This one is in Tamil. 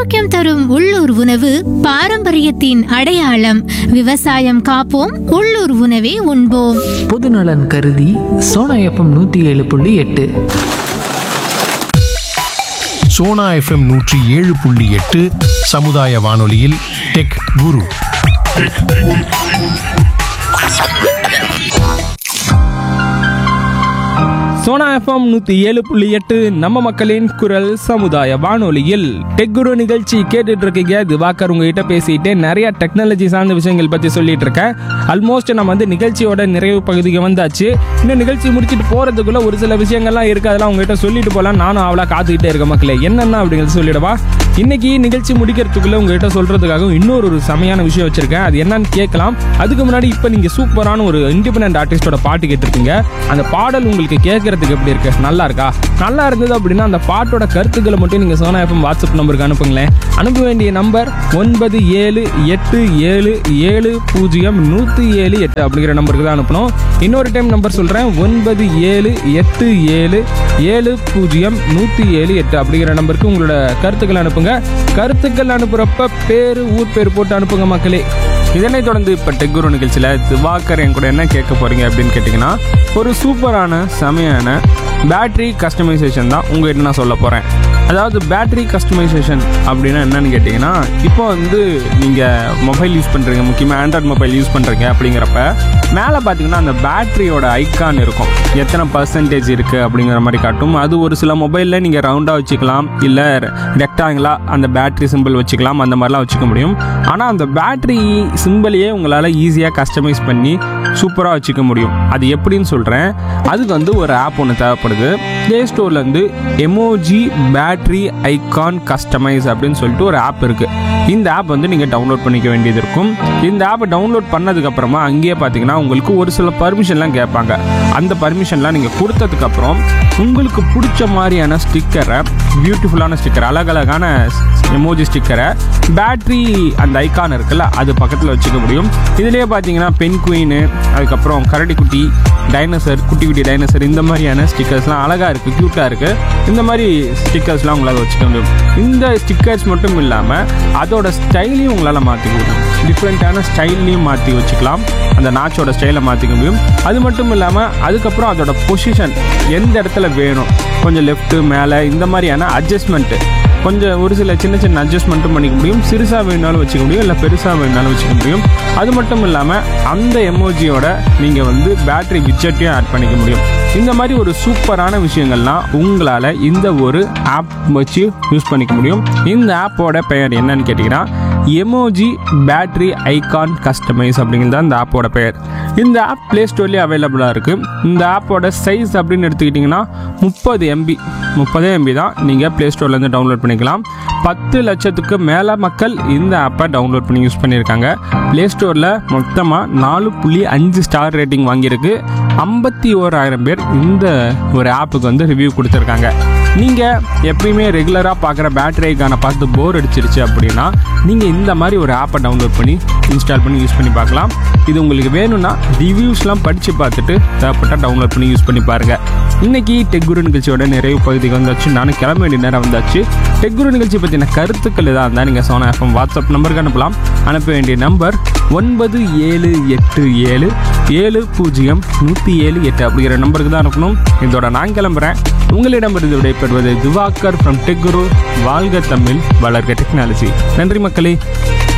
ஆரோக்கியம் தரும் உள்ளூர் உணவு பாரம்பரியத்தின் அடையாளம் விவசாயம் காப்போம் உள்ளூர் உணவே உண்போம் பொதுநலன் கருதி சோனா எஃப்எம் நூற்றி ஏழு புள்ளி எட்டு சோனா எஃப்எம் நூற்றி ஏழு புள்ளி எட்டு சமுதாய வானொலியில் டெக் குரு சோனா எஃப்எம் நூற்றி ஏழு புள்ளி எட்டு நம்ம மக்களின் குரல் சமுதாய வானொலியில் டெக் குரு நிகழ்ச்சி கேட்டுட்டு இருக்கீங்க திவாகர் உங்ககிட்ட பேசிட்டு நிறைய டெக்னாலஜி சார்ந்த விஷயங்கள் பற்றி சொல்லிட்டு இருக்கேன் ஆல்மோஸ்ட் நம்ம வந்து நிகழ்ச்சியோட நிறைவு பகுதிக்கு வந்தாச்சு இன்னும் நிகழ்ச்சி முடிச்சுட்டு போகிறதுக்குள்ள ஒரு சில விஷயங்கள்லாம் இருக்கு அதெல்லாம் உங்ககிட்ட சொல்லிட்டு போகலாம் நானும் அவளா காத்துக்கிட்டே இருக்கேன் மக்களே என்னென்ன அப்படிங்கிறது சொல்லிடவா இன்னைக்கு நிகழ்ச்சி முடிக்கிறதுக்குள்ள உங்ககிட்ட சொல்றதுக்காகவும் இன்னொரு ஒரு செமையான விஷயம் வச்சிருக்கேன் அது என்னன்னு கேட்கலாம் அதுக்கு முன்னாடி இப்போ நீங்க சூப்பரான ஒரு இண்டிபெண்டன்ட் ஆர்டிஸ்டோட பாட்டு கேட்டிருக்கீங்க அந்த பாடல் உங்களுக்கு கேட்கறதுக்கு எப்படி இருக்கு நல்லா இருக்கா நல்லா இருந்தது அப்படின்னா அந்த பாட்டோட கருத்துக்களை மட்டும் நீங்க சோனா எஃப்எம் வாட்ஸ்அப் நம்பருக்கு அனுப்புங்களேன் அனுப்ப வேண்டிய நம்பர் ஒன்பது ஏழு எட்டு ஏழு ஏழு பூஜ்ஜியம் நூற்றி ஏழு எட்டு அப்படிங்கிற நம்பருக்கு தான் அனுப்பணும் இன்னொரு டைம் நம்பர் சொல்றேன் ஒன்பது ஏழு எட்டு ஏழு ஏழு பூஜ்ஜியம் நூற்றி ஏழு எட்டு அப்படிங்கிற நம்பருக்கு உங்களோட கருத்துக்கள் அனுப்புங்க கருத்துக்கள் அனுப்புறப்ப பேரு ஊர் பேர் போட்டு அனுப்புங்க மக்களே இதனைத் தொடர்ந்து இப்போ டெக்குரு நிகழ்ச்சியில் திவாகர் என் கூட என்ன கேட்க போறீங்க அப்படின்னு கேட்டிங்கன்னா ஒரு சூப்பரான செமையான பேட்டரி கஸ்டமைசேஷன் தான் உங்ககிட்ட நான் சொல்ல போகிறேன் அதாவது பேட்டரி கஸ்டமைசேஷன் அப்படின்னா என்னன்னு கேட்டிங்கன்னா இப்போ வந்து நீங்கள் மொபைல் யூஸ் பண்ணுறீங்க முக்கியமாக ஆண்ட்ராய்ட் மொபைல் யூஸ் பண்ணுறீங்க அப்படிங்கிறப்ப மேலே பார்த்தீங்கன்னா அந்த பேட்டரியோட ஐக்கான் இருக்கும் எத்தனை பர்சன்டேஜ் இருக்குது அப்படிங்கிற மாதிரி காட்டும் அது ஒரு சில மொபைலில் நீங்கள் ரவுண்டாக வச்சுக்கலாம் இல்லை ரெக்டாங்கிளாக அந்த பேட்டரி சிம்பிள் வச்சுக்கலாம் அந்த மாதிரிலாம் வச்சுக்க முடியும் ஆனால் அந்த பேட்டரி சிம்பிளையே உங்களால் ஈஸியாக கஸ்டமைஸ் பண்ணி சூப்பராக வச்சுக்க முடியும் அது எப்படின்னு சொல்கிறேன் அதுக்கு வந்து ஒரு ஆப் ஒன்று தேவைப்படுது ப்ளே ஸ்டோர்லேருந்து எமோஜி பேட்டரி ஐகான் கஸ்டமைஸ் அப்படின்னு சொல்லிட்டு ஒரு ஆப் இருக்குது இந்த ஆப் வந்து நீங்கள் டவுன்லோட் பண்ணிக்க வேண்டியது இருக்கும் இந்த ஆப்பை டவுன்லோட் பண்ணதுக்கப்புறமா அங்கேயே பார்த்தீங்கன்னா உங்களுக்கு ஒரு சில பர்மிஷன்லாம் கேட்பாங்க அந்த பர்மிஷன்லாம் நீங்கள் கொடுத்ததுக்கப்புறம் உங்களுக்கு பிடிச்ச மாதிரியான ஸ்டிக்கரை பியூட்டிஃபுல்லான ஸ்டிக்கர் அழகழகான எமோஜி ஸ்டிக்கரை பேட்டரி அந்த ஐகான் இருக்குல்ல அது பக்கத்தில் வச்சுக்க முடியும் இதுலேயே பார்த்தீங்கன்னா பென் குயின் அதுக்கப்புறம் கரடி குட்டி டைனோசர் குட்டி குட்டி டைனோசர் இந்த மாதிரியான ஸ்டிக்கர்ஸ்லாம் அழகாக இருக்குது க்யூட்டாக இருக்குது இந்த மாதிரி ஸ்டிக்கர்ஸ்லாம் உங்களால் வச்சுக்க முடியும் இந்த ஸ்டிக்கர்ஸ் மட்டும் இல்லாமல் அதோட ஸ்டைலையும் உங்களால் மாற்றிக்க முடியும் டிஃப்ரெண்ட்டான ஸ்டைல்லையும் மாற்றி வச்சுக்கலாம் அந்த நாச்சோட ஸ்டைலை மாற்றிக்க முடியும் அது மட்டும் இல்லாமல் அதுக்கப்புறம் அதோட பொசிஷன் எந்த இடத்துல வேணும் கொஞ்சம் லெஃப்ட்டு மேலே இந்த மாதிரியான அட்ஜஸ்ட்மெண்ட்டு கொஞ்சம் ஒரு சில சின்ன சின்ன அட்ஜஸ்ட்மெண்ட்டும் பண்ணிக்க முடியும் சிறுசாக வேணாலும் வச்சுக்க முடியும் இல்லை பெருசாக வேணாலும் வச்சுக்க முடியும் அது மட்டும் இல்லாமல் அந்த எமோஜியோட நீங்கள் வந்து பேட்டரி விட்ஜெட்டையும் ஆட் பண்ணிக்க முடியும் இந்த மாதிரி ஒரு சூப்பரான விஷயங்கள்லாம் உங்களால் இந்த ஒரு ஆப் வச்சு யூஸ் பண்ணிக்க முடியும் இந்த ஆப்போட பெயர் என்னன்னு கேட்டிங்கன்னா எமோஜி பேட்டரி ஐகான் கஸ்டமைஸ் அப்படிங்கிறது தான் இந்த ஆப்போட பெயர் இந்த ஆப் ப்ளே ஸ்டோர்லேயே அவைலபிளாக இருக்குது இந்த ஆப்போட சைஸ் அப்படின்னு எடுத்துக்கிட்டிங்கன்னா முப்பது எம்பி முப்பதே எம்பி தான் நீங்கள் ப்ளே ஸ்டோர்லேருந்து டவுன்லோட் பண்ணிக்கலாம் பத்து லட்சத்துக்கு மேலே மக்கள் இந்த ஆப்பை டவுன்லோட் பண்ணி யூஸ் பண்ணியிருக்காங்க ப்ளே ஸ்டோரில் மொத்தமாக நாலு புள்ளி அஞ்சு ஸ்டார் ரேட்டிங் வாங்கியிருக்கு ஐம்பத்தி ஓராயிரம் பேர் இந்த ஒரு ஆப்புக்கு வந்து ரிவ்யூ கொடுத்துருக்காங்க நீங்கள் எப்பயுமே ரெகுலராக பார்க்குற பேட்டரி ஐக்கானை பார்த்து போர் அடிச்சிருச்சு அப்படின்னா நீங்கள் இந்த மாதிரி ஒரு ஆப்பை டவுன்லோட் பண்ணி இன்ஸ்டால் பண்ணி யூஸ் பண்ணி பார்க்கலாம் இது உங்களுக்கு வேணும்னா ரிவ்யூஸ்லாம் படித்து பார்த்துட்டு தேவைப்பட்டால் டவுன்லோட் பண்ணி யூஸ் பண்ணி பாருங்கள் இன்னைக்கு டெக்குரு நிகழ்ச்சியோட நிறைவு பகுதிக்கு வந்தாச்சு நானும் கிளம்ப வேண்டிய நேரம் வந்தாச்சு டெக்குரு நிகழ்ச்சி பற்றின கருத்துக்கள் எதாக இருந்தால் நீங்கள் சோனா எஃப்எம் வாட்ஸ்அப் நம்பருக்கு அனுப்பலாம் அனுப்ப வேண்டிய நம்பர் ஒன்பது ஏழு எட்டு ஏழு ஏழு பூஜ்ஜியம் நூற்றி ஏழு எட்டு அப்படிங்கிற நம்பருக்கு தான் அனுப்பணும் இதோட நான் கிளம்புறேன் உங்களிடமிருந்து விடைபெறுவது திவாகர் ஃப்ரம் டெக்குரு வாழ்க தமிழ் வளர்க டெக்னாலஜி நன்றி மக்களே